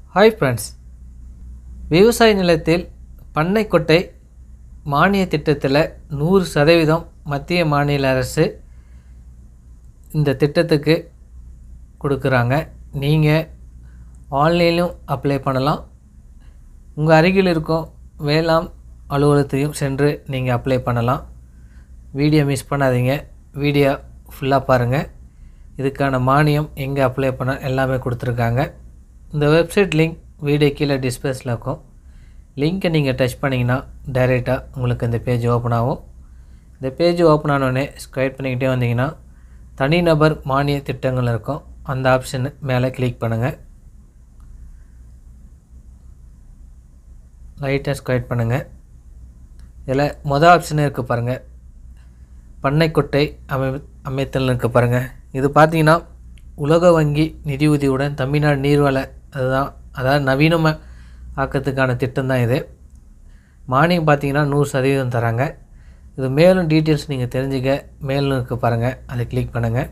hi friends விவசாய நிலத்தில் பண்ணை கொட்டை மானிய திட்டத்தில் நூறு சதவீதம் மத்திய மாநில அரசு இந்த திட்டத்துக்கு கொடுக்குறாங்க நீங்கள் ஆன்லைன்லையும் அப்ளை பண்ணலாம் உங்கள் அருகில் இருக்கும் வேளாண் அலுவலகத்தையும் சென்று நீங்கள் அப்ளை பண்ணலாம் வீடியோ மிஸ் பண்ணாதீங்க வீடியோ ஃபுல்லாக பாருங்கள் இதுக்கான மானியம் எங்கே அப்ளை பண்ண எல்லாமே கொடுத்துருக்காங்க இந்த வெப்சைட் லிங்க் வீடியோ கீழே டிஸ்பிளேஸில் இருக்கும் லிங்க்கை நீங்கள் டச் பண்ணிங்கன்னா டைரெக்டாக உங்களுக்கு இந்த பேஜ் ஓப்பன் ஆகும் இந்த பேஜ் ஓப்பன் ஆனோடனே ஸ்க்ரைட் பண்ணிக்கிட்டே வந்தீங்கன்னா தனிநபர் மானிய திட்டங்கள் இருக்கும் அந்த ஆப்ஷன் மேலே கிளிக் பண்ணுங்கள் லைட்டாக ஸ்க்ரைட் பண்ணுங்கள் இதில் மொதல் ஆப்ஷன் இருக்குது பாருங்கள் பண்ணைக்குட்டை அமை அமைத்தல் இருக்குது பாருங்கள் இது பார்த்தீங்கன்னா உலக வங்கி நிதியுதவியுடன் தமிழ்நாடு நீர்வள அதுதான் அதாவது நவீனம ஆக்கத்துக்கான திட்டம் தான் இது மானியம் பார்த்தீங்கன்னா நூறு சதவீதம் தராங்க இது மேலும் டீட்டெயில்ஸ் நீங்கள் தெரிஞ்சுக்க மேலும் இருக்கு பாருங்கள் அதை கிளிக் பண்ணுங்கள்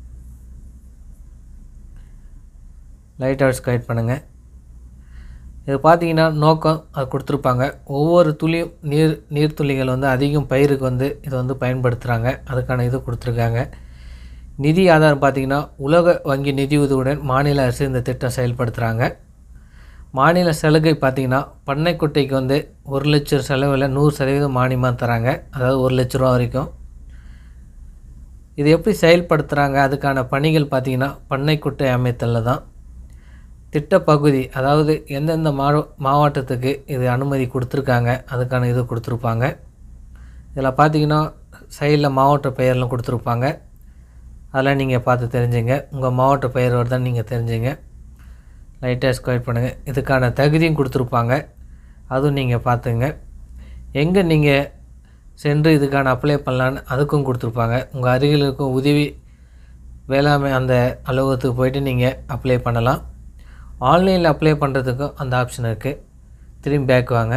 லைட் அவுட் ஸ்கைட் பண்ணுங்கள் இது பார்த்தீங்கன்னா நோக்கம் அது கொடுத்துருப்பாங்க ஒவ்வொரு துளியும் நீர் நீர்த்துளிகள் வந்து அதிகம் பயிருக்கு வந்து இதை வந்து பயன்படுத்துகிறாங்க அதுக்கான இது கொடுத்துருக்காங்க நிதி ஆதாரம் பார்த்திங்கன்னா உலக வங்கி நிதியுதவியுடன் மாநில அரசு இந்த திட்டம் செயல்படுத்துகிறாங்க மாநில சலுகை பார்த்திங்கன்னா பண்ணைக்குட்டைக்கு வந்து ஒரு லட்சம் செலவில் நூறு சதவீதம் மானியமாக தராங்க அதாவது ஒரு லட்ச ரூபா வரைக்கும் இது எப்படி செயல்படுத்துகிறாங்க அதுக்கான பணிகள் பார்த்திங்கன்னா பண்ணைக்குட்டை அமைத்தலில் தான் திட்டப்பகுதி அதாவது எந்தெந்த மா மாவட்டத்துக்கு இது அனுமதி கொடுத்துருக்காங்க அதுக்கான இது கொடுத்துருப்பாங்க இதில் பார்த்தீங்கன்னா சைடில் மாவட்ட பெயர்லாம் கொடுத்துருப்பாங்க அதெல்லாம் நீங்கள் பார்த்து தெரிஞ்சுங்க உங்கள் மாவட்ட பெயரோடு தான் நீங்கள் தெரிஞ்சுங்க லைட்டாக ஸ்கொயர் பண்ணுங்கள் இதுக்கான தகுதியும் கொடுத்துருப்பாங்க அதுவும் நீங்கள் பார்த்துங்க எங்கே நீங்கள் சென்று இதுக்கான அப்ளை பண்ணலான்னு அதுக்கும் கொடுத்துருப்பாங்க உங்கள் அருகில் இருக்கும் உதவி வேளாண்மை அந்த அலுவலகத்துக்கு போயிட்டு நீங்கள் அப்ளை பண்ணலாம் ஆன்லைனில் அப்ளை பண்ணுறதுக்கும் அந்த ஆப்ஷன் இருக்குது திரும்பி பேக் வாங்க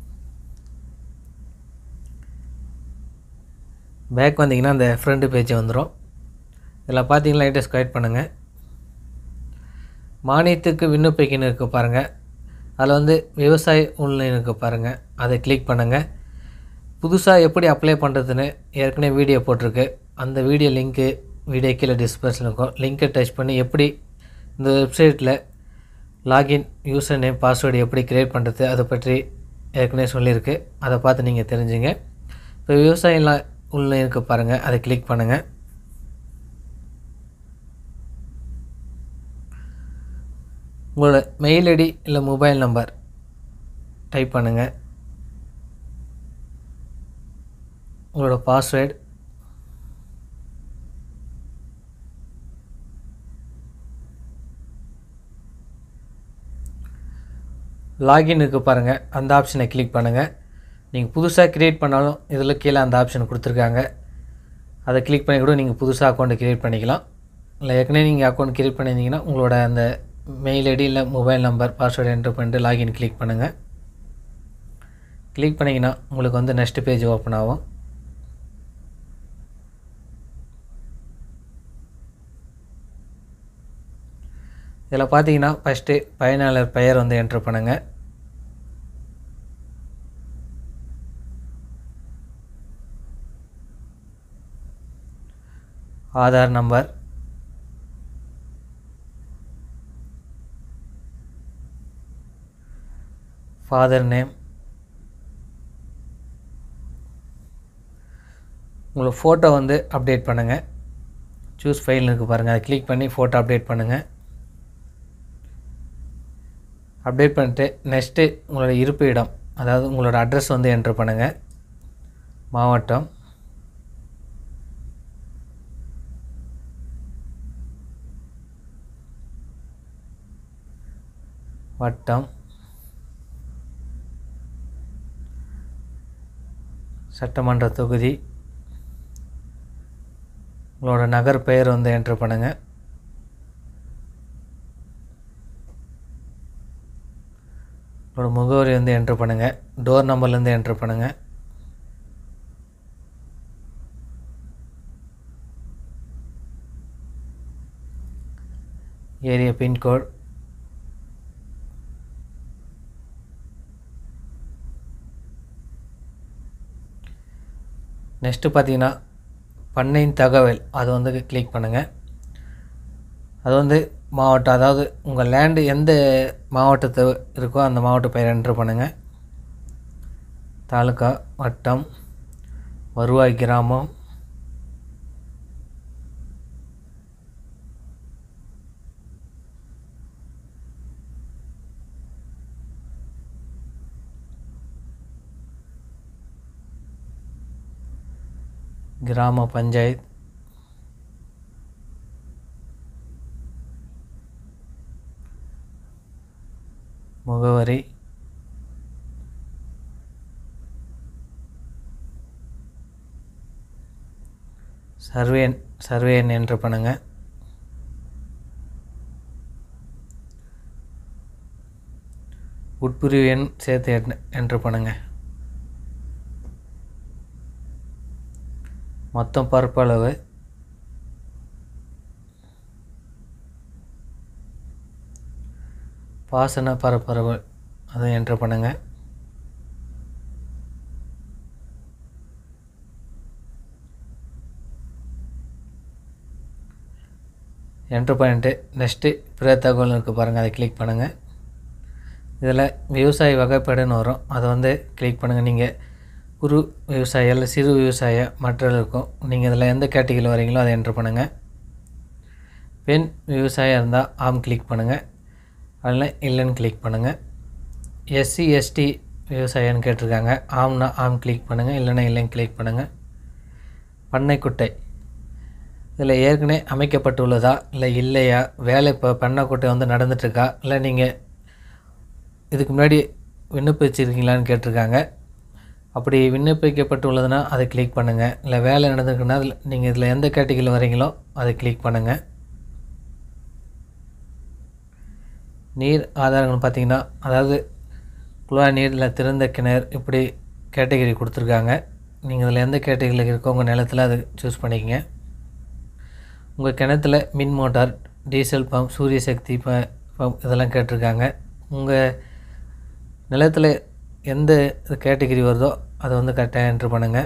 பேக் வந்தீங்கன்னா அந்த ஃப்ரண்ட் பேஜ் வந்துடும் இதில் பார்த்தீங்கன்னா லைட்டாக ஸ்கொயட் பண்ணுங்கள் மானியத்துக்கு விண்ணப்பிக்கணும் இருக்கு பாருங்கள் அதில் வந்து விவசாய ஆன்லைன் இருக்கு பாருங்கள் அதை கிளிக் பண்ணுங்கள் புதுசாக எப்படி அப்ளை பண்ணுறதுன்னு ஏற்கனவே வீடியோ போட்டிருக்கு அந்த வீடியோ லிங்க்கு வீடியோ கீழே டிஸ்பிளேஸில் இருக்கும் லிங்க்கை டச் பண்ணி எப்படி இந்த வெப்சைட்டில் லாகின் யூசர் நேம் பாஸ்வேர்டு எப்படி க்ரியேட் பண்ணுறது அதை பற்றி ஏற்கனவே சொல்லியிருக்கு அதை பார்த்து நீங்கள் தெரிஞ்சுங்க இப்போ விவசாயம் உள்ள இருக்க பாருங்கள் அதை கிளிக் பண்ணுங்கள் உங்களோட மெயில் ஐடி இல்லை மொபைல் நம்பர் டைப் பண்ணுங்கள் உங்களோட பாஸ்வேர்டு லாகின் இருக்குது பாருங்கள் அந்த ஆப்ஷனை கிளிக் பண்ணுங்கள் நீங்கள் புதுசாக க்ரியேட் பண்ணாலும் இதில் கீழே அந்த ஆப்ஷன் கொடுத்துருக்காங்க அதை கிளிக் பண்ணி கூட நீங்கள் புதுசாக அக்கௌண்ட்டை க்ரியேட் பண்ணிக்கலாம் இல்லை ஏற்கனவே நீங்கள் அக்கௌண்ட் க்ரியேட் பண்ணியிருந்தீங்கன்னா உங்களோட அந்த மெயில் ஐடி இல்லை மொபைல் நம்பர் பாஸ்வேர்டு என்ட்ரு பண்ணிட்டு லாகின் கிளிக் பண்ணுங்கள் கிளிக் பண்ணிங்கன்னா உங்களுக்கு வந்து நெக்ஸ்ட் பேஜ் ஓப்பன் ஆகும் இதில் பார்த்தீங்கன்னா ஃபஸ்ட்டு பயனாளர் பெயர் வந்து என்ட்ரு பண்ணுங்கள் ஆதார் நம்பர் ஃபாதர் நேம் உங்களோட ஃபோட்டோ வந்து அப்டேட் பண்ணுங்கள் சூஸ் ஃபைல் இருக்குது பாருங்கள் அதை கிளிக் பண்ணி ஃபோட்டோ அப்டேட் பண்ணுங்கள் அப்டேட் பண்ணிட்டு நெக்ஸ்ட்டு உங்களோட இருப்பு இடம் அதாவது உங்களோட அட்ரஸ் வந்து என்ட்ரு பண்ணுங்கள் மாவட்டம் வட்டம் சட்டமன்ற தொகுதி உங்களோட நகர் பெயர் வந்து என்ட்ரு பண்ணுங்கள் உங்களோட முகவரி வந்து என்ட்ரு பண்ணுங்கள் டோர் நம்பர்லேருந்து என்ட்ரு பண்ணுங்கள் ஏரியா பின்கோட் நெக்ஸ்ட்டு பார்த்தீங்கன்னா பண்ணையின் தகவல் அது வந்து கிளிக் பண்ணுங்கள் அது வந்து மாவட்டம் அதாவது உங்கள் லேண்டு எந்த மாவட்டத்து இருக்கோ அந்த மாவட்ட பெயர் என்ட்ரு பண்ணுங்கள் தாலுக்கா வட்டம் வருவாய் கிராமம் கிராம பஞ்சாயத் முகவரி சர்வே சர்வே எண் என்ட்ரு பண்ணுங்கள் உட்பிரிவு எண் சேர்த்து என் என்ட்ரு பண்ணுங்கள் மொத்தம் பரப்பளவு பாசன பரப்பளவு அதை என்ட்ரு பண்ணுங்கள் என்ட்ரு பண்ணிட்டு நெக்ஸ்ட்டு பிற தகவல் இருக்குது பாருங்கள் அதை கிளிக் பண்ணுங்கள் இதில் விவசாய வகைப்பாடுன்னு வரும் அதை வந்து கிளிக் பண்ணுங்கள் நீங்கள் குறு விவசாய இல்லை சிறு விவசாய மற்ற இருக்கும் நீங்கள் இதில் எந்த கேட்டகிரியில் வரீங்களோ அதை என்ட்ரு பண்ணுங்கள் பெண் விவசாயம் இருந்தால் ஆம் கிளிக் பண்ணுங்கள் அதில் இல்லைன்னு கிளிக் பண்ணுங்கள் எஸ்சி எஸ்டி விவசாயம்னு கேட்டிருக்காங்க ஆம்னா ஆம் கிளிக் பண்ணுங்கள் இல்லைன்னா இல்லைன்னு கிளிக் பண்ணுங்கள் பண்ணைக்குட்டை இதில் ஏற்கனவே அமைக்கப்பட்டுள்ளதா இல்லை இல்லையா வேலை இப்போ பண்ணைக்குட்டை வந்து நடந்துட்டுருக்கா இல்லை நீங்கள் இதுக்கு முன்னாடி விண்ணப்பிச்சிருக்கீங்களான்னு கேட்டிருக்காங்க அப்படி விண்ணப்பிக்கப்பட்டுள்ளதுன்னா அதை கிளிக் பண்ணுங்கள் இல்லை வேலை நடந்திருக்குன்னா அதில் நீங்கள் இதில் எந்த கேட்டகிரியில் வரீங்களோ அதை கிளிக் பண்ணுங்கள் நீர் ஆதாரங்கள் பார்த்தீங்கன்னா அதாவது குழாய் நீர் இல்லை திறந்த கிணறு இப்படி கேட்டகிரி கொடுத்துருக்காங்க நீங்கள் இதில் எந்த கேட்டகிரியில் இருக்கோ உங்கள் நிலத்தில் அது சூஸ் பண்ணிக்கங்க உங்கள் கிணத்துல மின் மோட்டார் டீசல் பம்ப் சூரிய சக்தி ப பம்ப் இதெல்லாம் கேட்டிருக்காங்க உங்கள் நிலத்தில் எந்த கேட்டகிரி வருதோ அதை வந்து கரெக்டாக என்ட்ரு பண்ணுங்கள்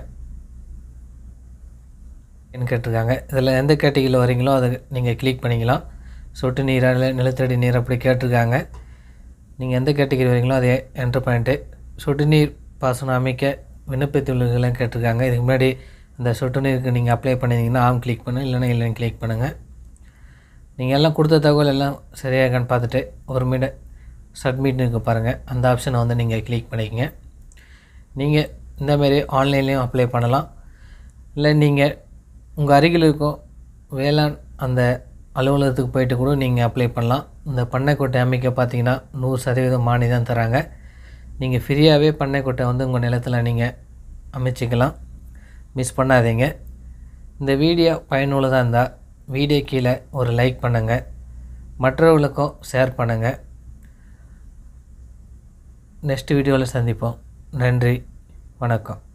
என்ன கேட்டிருக்காங்க இதில் எந்த கேட்டகிரியில் வரீங்களோ அதை நீங்கள் கிளிக் பண்ணிக்கலாம் சொட்டு நீர் இல்லை நிலத்தடி நீர் அப்படி கேட்டிருக்காங்க நீங்கள் எந்த கேட்டகிரி வரீங்களோ அதை என்ட்ரு பண்ணிட்டு சொட்டு நீர் பாசனம் அமைக்க விண்ணப்பித்துள்ளதெல்லாம் கேட்டிருக்காங்க இதுக்கு முன்னாடி இந்த சொட்டு நீருக்கு நீங்கள் அப்ளை பண்ணியிருந்தீங்கன்னா ஆம் கிளிக் பண்ணு இல்லைன்னா இல்லைன்னு கிளிக் பண்ணுங்கள் நீங்கள் எல்லாம் கொடுத்த தகவல் எல்லாம் சரியாக இருக்கான்னு பார்த்துட்டு ஒரு மினிட் சப்மிட்னு இருக்கு பாருங்கள் அந்த ஆப்ஷனை வந்து நீங்கள் கிளிக் பண்ணிக்கங்க நீங்கள் இந்தமாரி ஆன்லைன்லேயும் அப்ளை பண்ணலாம் இல்லை நீங்கள் உங்கள் அருகில் இருக்கும் வேளாண் அந்த அலுவலகத்துக்கு போயிட்டு கூட நீங்கள் அப்ளை பண்ணலாம் இந்த பண்ணைக்கோட்டை அமைக்க பார்த்தீங்கன்னா நூறு சதவீதம் மானியம் தராங்க நீங்கள் ஃப்ரீயாகவே பண்ணைக்கோட்டை வந்து உங்கள் நிலத்தில் நீங்கள் அமைச்சிக்கலாம் மிஸ் பண்ணாதீங்க இந்த வீடியோ பயனுள்ளதாக இருந்தால் வீடியோ கீழே ஒரு லைக் பண்ணுங்கள் மற்றவர்களுக்கும் ஷேர் பண்ணுங்கள் நெக்ஸ்ட் வீடியோவில் சந்திப்போம் நன்றி வணக்கம்